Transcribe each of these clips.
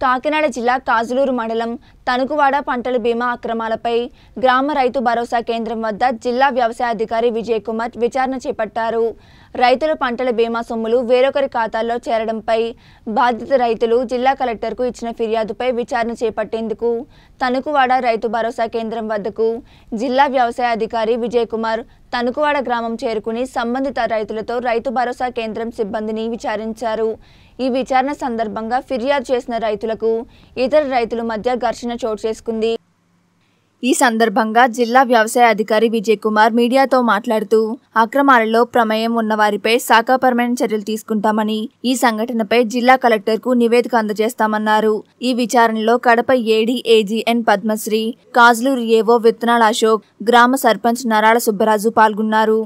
కాకినాడ జిల్లా కాజులూరు మండలం తణుకువాడ పంటల బీమా అక్రమాలపై గ్రామ రైతు భరోసా కేంద్రం వద్ద జిల్లా వ్యవసాయ అధికారి విజయ్ కుమార్ విచారణ చేపట్టారు రైతుల పంటల బీమా సొమ్ములు వేరొకరి ఖాతాల్లో చేరడంపై బాధిత రైతులు జిల్లా కలెక్టర్కు ఇచ్చిన ఫిర్యాదుపై విచారణ చేపట్టేందుకు తణుకువాడ రైతు భరోసా కేంద్రం వద్దకు జిల్లా వ్యవసాయ అధికారి విజయ్ కుమార్ తణుకువాడ గ్రామం చేరుకుని సంబంధిత రైతులతో రైతు భరోసా కేంద్రం సిబ్బందిని విచారించారు ఈ విచారణ సందర్భంగా ఫిర్యాదు చేసిన రైతులకు ఇతర రైతుల మధ్య ఘర్షణ చోటు చేసుకుంది ఈ సందర్భంగా జిల్లా వ్యవసాయ అధికారి విజయ్ కుమార్ మీడియాతో మాట్లాడుతూ అక్రమాలలో ప్రమేయం ఉన్న వారిపై శాఖాపరమైన చర్యలు తీసుకుంటామని ఈ సంఘటనపై జిల్లా కలెక్టర్కు నివేదిక అందజేస్తామన్నారు ఈ విచారణలో కడప ఏడీ ఏజీఎన్ పద్మశ్రీ కాజ్లూరు ఏవో విత్తనాల అశోక్ గ్రామ సర్పంచ్ నరాల సుబ్బరాజు పాల్గొన్నారు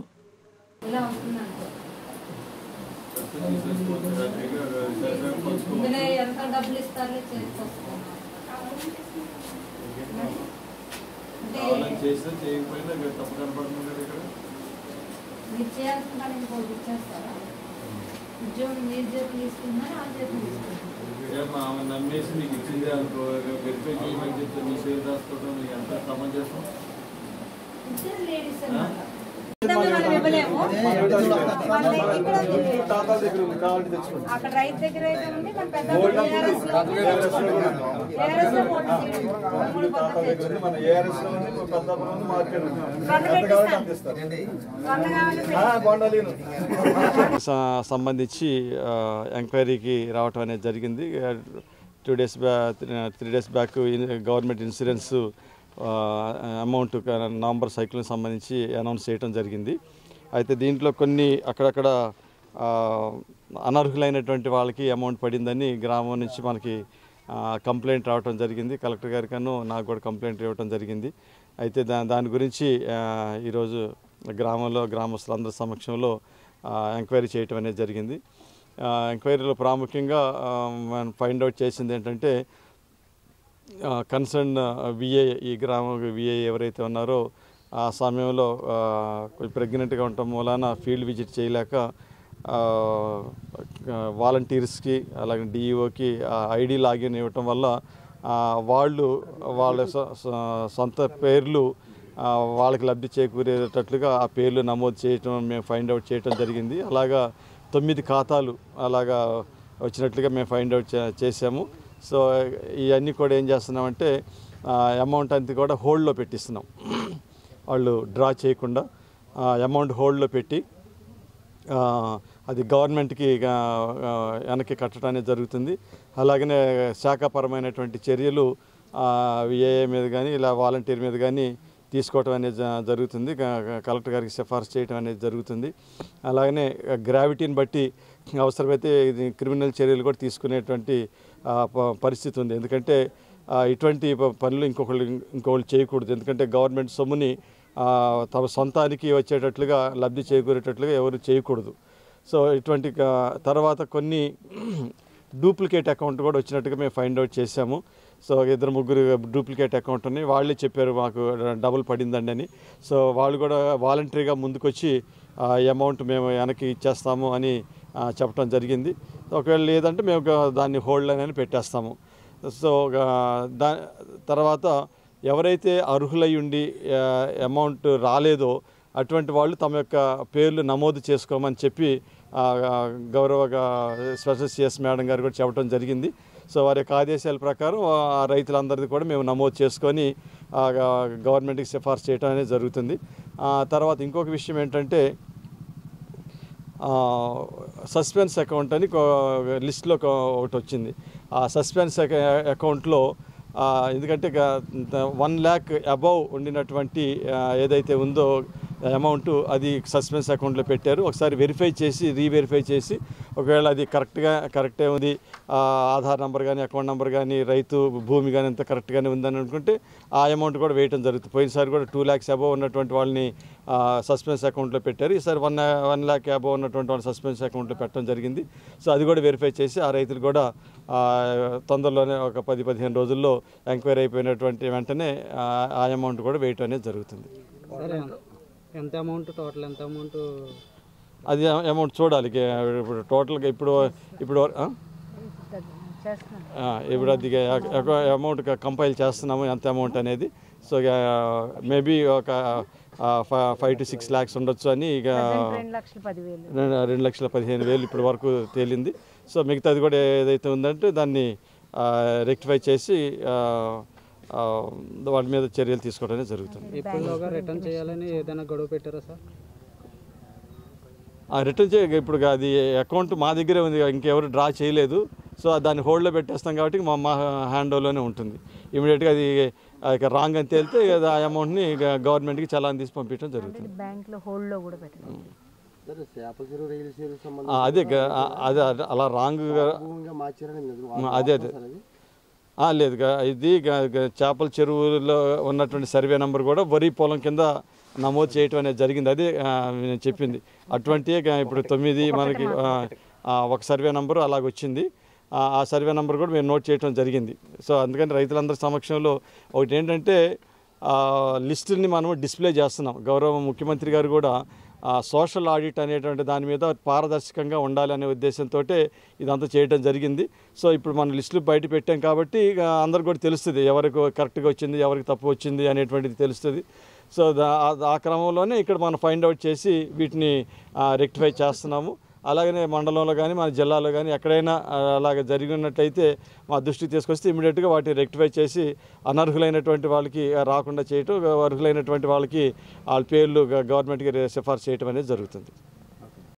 ఇందులో ఎంత డబ్బులు ఇస్తారో చేసుకొస్తాం అంటే కావాలని చేస్తే చేయకపోయినా ఇక్కడ తప్పు కనపడుతుంది కదా ఇక్కడ మీరు చేయాల్సిన పని ఇంకోటి ఇచ్చేస్తారా ఉద్యోగం మీరు చేతులు తీసుకున్నారా ఆ చేతులు తీసుకున్నారా ఏం ఆమె నమ్మేసి మీకు ఇచ్చింది అనుకో వెరిఫై చేయమని చెప్తే మీ షేర్ రాసుకోవడం మీకు ఎంత సమంజసం ఇద్దరు లేడీస్ అన్నమాట మనం ఇవ్వలేము వాళ్ళ ఇక్కడ ఉంది. అక్కడ రైతు దగ్గర అయితే ఉంది మన పెద్ద ARS లో ఉంది. ARS లో పోటీ చేయండి. మూడు పక్కన తెచ్చు. మన ఏఆర్ఎస్ లో ఉంది పెద్దాపురం ఉంది మార్కెట్ ఉంది వంద పెట్టిస్తాను. వంద కావాలి పెట్టు. స- సంబంధించి ఆ, ఎంక్వైరీకి రావటం అనేది జరిగింది two days back three days back in- government insurance uh, amount క- నవంబర్ సైకిల్కి సంబంధించి అనౌన్స్ చేయడం జరిగింది అయితే దీంట్లో కొన్ని అక్కడక్కడ ఆ, అనర్హులైనటువంటి వాళ్ళకి అమౌంట్ పడిందని గ్రామం నుంచి మనకి ఆ, కంప్లైంట్ రావటం జరిగింది కలెక్టర్ గారికను నాకు కూడా కంప్లైంట్ ఇవ్వటం జరిగింది అయితే దా దాని గురించి ఆ, ఈరోజు గ్రామంలో గ్రామస్తులందరి సమక్షంలో ఆ, ఎంక్వైరీ చేయటం అనేది జరిగింది ఆ, ఎంక్వైరీలో ప్రాముఖ్యంగా ఆ, మనం ఫైండ్ అవుట్ చేసింది ఏంటంటే కన్సర్న్ విఏ ఈ గ్రామ విఏ ఎవరైతే ఉన్నారో ఆ సమయంలో ఆ, కొంచెం ప్రెగ్నెంట్గా ఉండటం మూలాన ఫీల్డ్ విజిట్ చేయలేక వాలంటీర్స్కి అలాగే డిఈఓకి ఐడి లాగిన్ ఇవ్వటం వల్ల ఆ, వాళ్ళు వాళ్ళ సొ- సొ- సొంత పేర్లు ఆ, వాళ్ళకి లబ్ధి చేకూరేటట్లుగా ఆ పేర్లు నమోదు చేయటం మేము ఫైండ్ అవుట్ చేయటం జరిగింది అలాగా తొమ్మిది ఖాతాలు అలాగా వచ్చినట్లుగా మేము ఫైండ్ అవుట్ చే- చేసాము సో ఇవన్నీ కూడా ఏం చేస్తున్నామంటే అమౌంట్ అంతా కూడా హోల్డ్లో పెట్టిస్తున్నాం వాళ్ళు డ్రా చేయకుండా అమౌంట్ హోల్డ్లో పెట్టి ఆ, అది గవర్నమెంట్కి ఆ, ఆ, వెనక్కి కట్టడం అనేది జరుగుతుంది అలాగనే శాఖాపరమైనటువంటి చర్యలు విఏఏ మీద కానీ ఇలా వాలంటీర్ మీద కానీ తీసుకోవటం అనేది జ- జరుగుతుంది క- క- కలెక్టర్ గారికి సిఫార్సు చేయడం అనేది జరుగుతుంది అలాగనే గ్రావిటీని బట్టి అవసరమైతే ఇది క్రిమినల్ చర్యలు కూడా తీసుకునేటువంటి ఆ, ప- పరిస్థితి ఉంది ఎందుకంటే ఆ, ఇటువంటి ప- పనులు ఇంకొకళ్ళు ఇంకొకళ్ళు చేయకూడదు ఎందుకంటే గవర్నమెంట్ సొమ్ముని ఆ, తమ సొంతానికి వచ్చేటట్లుగా లబ్ధి చేకూరేటట్లుగా ఎవరు చేయకూడదు సో ఇటువంటి క- తర్వాత కొన్ని డూప్లికేట్ అకౌంట్ కూడా వచ్చినట్టుగా మేము ఫైండ్ అవుట్ చేశాము సో ఇద్దరు ముగ్గురు డూప్లికేట్ అకౌంట్ అని వాళ్ళే చెప్పారు మాకు డబుల్ పడిందండి అని సో వాళ్ళు కూడా వాలంటరీగా ముందుకొచ్చి ఆ అమౌంట్ మేము వెనక్కి ఇచ్చేస్తాము అని ఆ, చెప్పడం జరిగింది ఒకవేళ లేదంటే మేము గా- దాన్ని హోల్డ్ అని పెట్టేస్తాము సో గా- దా తర్వాత ఎవరైతే అర్హులై ఉండి ఆ, అమౌంట్ రాలేదో అటువంటి వాళ్ళు తమ యొక్క పేర్లు నమోదు చేసుకోమని చెప్పి ఆ, గౌరవ గా- స్పెషల్ సిఎస్ మేడం గారు కూడా చెప్పడం జరిగింది సో వారి యొక్క ఆదేశాల ప్రకారం ఆ రైతులందరిది కూడా మేము నమోదు చేసుకొని ఆ, గ- గవర్నమెంట్కి సిఫార్సు చేయడం అనేది జరుగుతుంది ఆ, తర్వాత ఇంకొక విషయం ఏంటంటే సస్పెన్స్ అకౌంట్ అని ఒక లిస్ట్లో ఒక- ఒకటి వచ్చింది ఆ సస్పెన్స్ అకౌంట్లో ఆ, ఎందుకంటే వన్ ల్యాక్ అబవ్ ఉండినటువంటి ఆ, ఏదైతే ఉందో అమౌంట్ అది సస్పెన్స్ అకౌంట్లో పెట్టారు ఒకసారి వెరిఫై చేసి రీవెరిఫై చేసి ఒకవేళ అది కరెక్ట్గా కరెక్టే ఉంది ఆ, ఆధార్ నెంబర్ కానీ అకౌంట్ నెంబర్ కానీ రైతు భూమి కానీ అంత కరెక్ట్గానే ఉందని అనుకుంటే ఆ అమౌంట్ కూడా వేయటం జరుగుతుంది పోయినసారి కూడా టూ ల్యాక్స్ అబవ్ ఉన్నటువంటి వాళ్ళని సస్పెన్స్ అకౌంట్లో పెట్టారు ఈసారి వన్ వన్ ల్యాక్ అబవ్ ఉన్నటువంటి వాళ్ళు సస్పెన్స్ అకౌంట్లో పెట్టడం జరిగింది సో అది కూడా వెరిఫై చేసి ఆ రైతులు కూడా ఆ, తొందరలోనే ఒక పది పదిహేను రోజుల్లో ఎంక్వైరీ అయిపోయినటువంటి వెంటనే ఆ, ఆ అమౌంట్ కూడా వేయటం అనేది జరుగుతుంది సరే ఎంత అమౌంట్ టోటల్ ఎంత అమౌంట్ అది అమౌంట్ చూడాలి ఇక ఇప్పుడు టోటల్గా ఇప్పుడు ఇప్పుడు ఆ? ఆ, ఇప్పుడు అది అమౌంట్ కంపైల్ చేస్తున్నాము ఎంత అమౌంట్ అనేది సో మేబీ ఒక ఫైవ్ టు సిక్స్ ల్యాక్స్ ఉండొచ్చు అని ఇక రెండు రెండు లక్షల పదిహేను వేలు ఇప్పటి వరకు తేలింది సో మిగతాది కూడా ఏదైతే ఉందంటే దాన్ని రెక్టిఫై చేసి ఆ, ఆ, వాటి మీద చర్యలు తీసుకోవడం అనేది జరుగుతుంది ఎప్పుడులోగా రిటర్న్ చేయాలని ఏదైనా గడువు పెట్టారా సార్ ఆ రిటర్న్ చే ఇప్పుడు అది అకౌంట్ మా దగ్గరే ఉంది ఇంకెవరు డ్రా చేయలేదు సో దాన్ని హోల్డ్లో పెట్టేస్తాం కాబట్టి మా మా హ్యాండ్ ఓవర్లోనే ఉంటుంది ఇమీడియట్గా అది రాంగ్ అని తేలితే ఇక ఆ అమౌంట్ని గవర్నమెంట్కి చలాన్ తీసి పంపించడం జరుగుతుంది బ్యాంక్లో హోల్డ్లో కూడా పెట్టడం సరే చేపల చెరువు రైలు చెరువు సంబంధం ఆ, అదే గ- ఆ, అదే అదే అలా రాంగ్గా భూమిగా మార్చారని నిజం. అదే అదే ఆ, లేదు గా- ఇది గా- గా- చేపల చెరువులో ఉన్నటువంటి సర్వే నెంబర్ కూడా వరి పొలం కింద నమోదు చేయటం అనేది జరిగింది అదే ఆ, నేను చెప్పింది అటువంటి ఇప్పుడు తొమ్మిది మనకి ఆ, ఆ, ఒక సర్వే నెంబరు అలాగ వచ్చింది ఆ ఆ సర్వే నెంబర్ కూడా మేము నోట్ చేయడం జరిగింది సో అందుకని రైతులందరి సమక్షంలో ఒకటి ఏంటంటే ఆ, లిస్టుని మనం డిస్ప్లే చేస్తున్నాం గౌరవ ముఖ్యమంత్రి గారు కూడా ఆ, సోషల్ ఆడిట్ అనేటువంటి దాని మీద పారదర్శకంగా ఉండాలి అనే ఉద్దేశంతో ఇదంతా చేయడం జరిగింది సో ఇప్పుడు మనం లిస్టులు బయట పెట్టాం కాబట్టి ఇక అందరికి కూడా తెలుస్తుంది ఎవరికి కరెక్ట్గా వచ్చింది ఎవరికి తప్పు వచ్చింది అనేటువంటిది తెలుస్తుంది సో దా ఆ- ఆ క్రమంలోనే ఇక్కడ మనం ఫైండ్ అవుట్ చేసి వీటిని రెక్టిఫై చేస్తున్నాము అలాగనే మండలంలో కానీ మన జిల్లాలో కానీ ఎక్కడైనా ఆ, అలాగ జరిగినట్టయితే మా దృష్టికి తీసుకొస్తే ఇమీడియట్గా వాటిని రెక్టిఫై చేసి అనర్హులైనటువంటి వాళ్ళకి ఆ, రాకుండా చేయటం అర్హులైనటువంటి వాళ్ళకి వాళ్ళ పేర్లు గ- గవర్నమెంట్కి సిఫార్సు చేయటం అనేది జరుగుతుంది